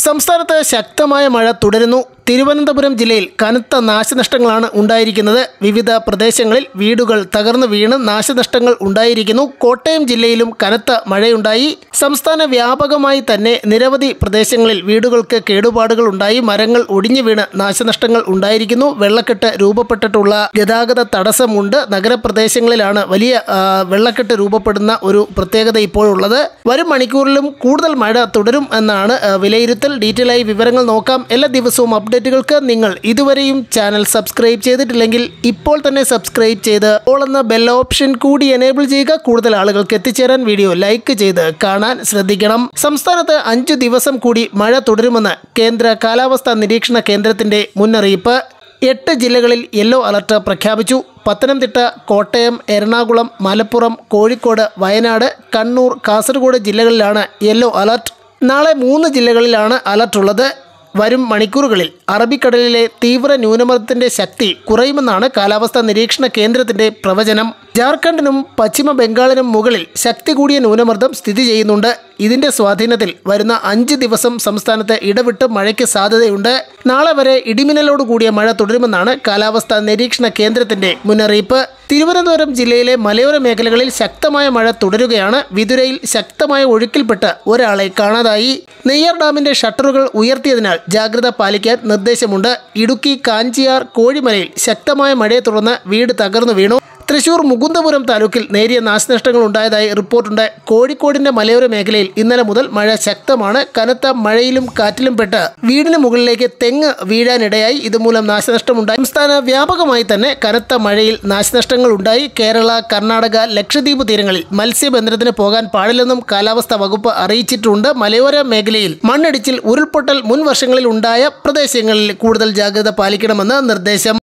സംസ്ഥാനത്ത് ശക്തമായ മഴ തുടരുന്നു തിരുവനന്തപുരം ജില്ലയിൽ കനത്ത നാശനഷ്ടങ്ങളാണ് ഉണ്ടായിരിക്കുന്നത് വിവിധ പ്രദേശങ്ങളിൽ വീടുകൾ തകർന്നു വീണ് നാശനഷ്ടങ്ങൾ ഉണ്ടായിരിക്കുന്നു കോട്ടയം ജില്ലയിലും കനത്ത മഴയുണ്ടായി സംസ്ഥാന വ്യാപകമായി തന്നെ നിരവധി പ്രദേശങ്ങളിൽ വീടുകൾക്ക് കേടുപാടുകൾ ഉണ്ടായി മരങ്ങൾ ഒടിഞ്ഞു വീണ് നാശനഷ്ടങ്ങൾ ഉണ്ടായിരിക്കുന്നു വെള്ളക്കെട്ട് രൂപപ്പെട്ടിട്ടുള്ള ഗതാഗത തടസ്സമുണ്ട് നഗരപ്രദേശങ്ങളിലാണ് വലിയ ആ, വെള്ളക്കെട്ട് രൂപപ്പെടുന്ന ഒരു പ്രത്യേകത ഇപ്പോഴുള്ളത് വരും മണിക്കൂറിലും കൂടുതൽ മഴ തുടരും എന്നാണ് ആ, വിലയിരുത്തൽ ഡീറ്റെയിൽ ആയി വിവരങ്ങൾ നോക്കാം എല്ലാ ദിവസവും അപ്ഡേറ്റുകൾക്ക് നിങ്ങൾ ഇതുവരെയും ചാനൽ സബ്സ്ക്രൈബ് ചെയ്തിട്ടില്ലെങ്കിൽ ഇപ്പോൾ തന്നെ സബ്സ്ക്രൈബ് ചെയ്ത് ഓൾ എന്ന ബെൽ ഓപ്ഷൻ കൂടി എനേബിൾ ചെയ്യുക കൂടുതൽ ആളുകൾക്ക് എത്തിച്ചേരാൻ വീഡിയോ ലൈക്ക് ചെയ്ത് കാണാൻ ശ്രദ്ധിക്കണം സംസ്ഥാനത്ത് അഞ്ചു ദിവസം കൂടി മഴ തുടരുമെന്ന് കേന്ദ്ര കാലാവസ്ഥാ നിരീക്ഷണ കേന്ദ്രത്തിന്റെ മുന്നറിയിപ്പ് എട്ട് ജില്ലകളിൽ യെല്ലോ അലർട്ട് പ്രഖ്യാപിച്ചു പത്തനംതിട്ട കോട്ടയം എറണാകുളം മലപ്പുറം കോഴിക്കോട് വയനാട് കണ്ണൂർ കാസർഗോഡ് ജില്ലകളിലാണ് യെല്ലോ അലർട്ട് നാളെ മൂന്ന് ജില്ലകളിലാണ് അലർട്ടുള്ളത് വരും മണിക്കൂറുകളിൽ അറബിക്കടലിലെ തീവ്ര ന്യൂനമർദ്ദത്തിന്റെ ശക്തി കുറയുമെന്നാണ് കാലാവസ്ഥാ നിരീക്ഷണ കേന്ദ്രത്തിന്റെ പ്രവചനം ജാർഖണ്ഡിനും പശ്ചിമ ബംഗാളിനും മുകളിൽ ശക്തി കൂടിയ ന്യൂനമർദ്ദം സ്ഥിതി ചെയ്യുന്നുണ്ട് ഇതിന്റെ സ്വാധീനത്തിൽ വരുന്ന അഞ്ച് ദിവസം സംസ്ഥാനത്ത് ഇടവിട്ട് മഴയ്ക്ക് സാധ്യതയുണ്ട് നാളെ വരെ ഇടിമിന്നലോട് കൂടിയ മഴ തുടരുമെന്നാണ് കാലാവസ്ഥാ നിരീക്ഷണ കേന്ദ്രത്തിന്റെ മുന്നറിയിപ്പ് തിരുവനന്തപുരം ജില്ലയിലെ മലയോര മേഖലകളിൽ ശക്തമായ മഴ തുടരുകയാണ് വിതുരയിൽ ശക്തമായ ഒഴുക്കിൽപ്പെട്ട് ഒരാളെ കാണാതായി നെയ്യാർ ഡാമിന്റെ ഷട്ടറുകൾ ഉയർത്തിയതിനാൽ ജാഗ്രത പാലിക്കാൻ നിർദ്ദേശമുണ്ട് ഇടുക്കി കാഞ്ചിയാർ കോഴിമലയിൽ ശക്തമായ മഴയെ തുടർന്ന് വീട് തകർന്നു വീണു തൃശൂർ മുകുന്ദപുരം താലൂക്കിൽ നേരിയ നാശനഷ്ടങ്ങൾ ഉണ്ടായതായി റിപ്പോർട്ടുണ്ട് കോഴിക്കോടിന്റെ മലയോര മേഖലയിൽ ഇന്നലെ മുതൽ മഴ ശക്തമാണ് കനത്ത മഴയിലും കാറ്റിലും പെട്ട് വീടിന് മുകളിലേക്ക് തെങ്ങ് വീഴാനിടയായി ഇതുമൂലം നാശനഷ്ടമുണ്ടായി സംസ്ഥാന വ്യാപകമായി തന്നെ കനത്ത മഴയിൽ നാശനഷ്ടങ്ങൾ ഉണ്ടായി കേരള കർണാടക ലക്ഷദ്വീപ് തീരങ്ങളിൽ മത്സ്യബന്ധനത്തിന് പോകാൻ പാടില്ലെന്നും കാലാവസ്ഥാ വകുപ്പ് അറിയിച്ചിട്ടുണ്ട് മലയോര മേഖലയിൽ മണ്ണിടിച്ചിൽ ഉരുൾപൊട്ടൽ മുൻ വർഷങ്ങളിൽ ഉണ്ടായ പ്രദേശങ്ങളിൽ കൂടുതൽ ജാഗ്രത പാലിക്കണമെന്ന് നിർദ്ദേശം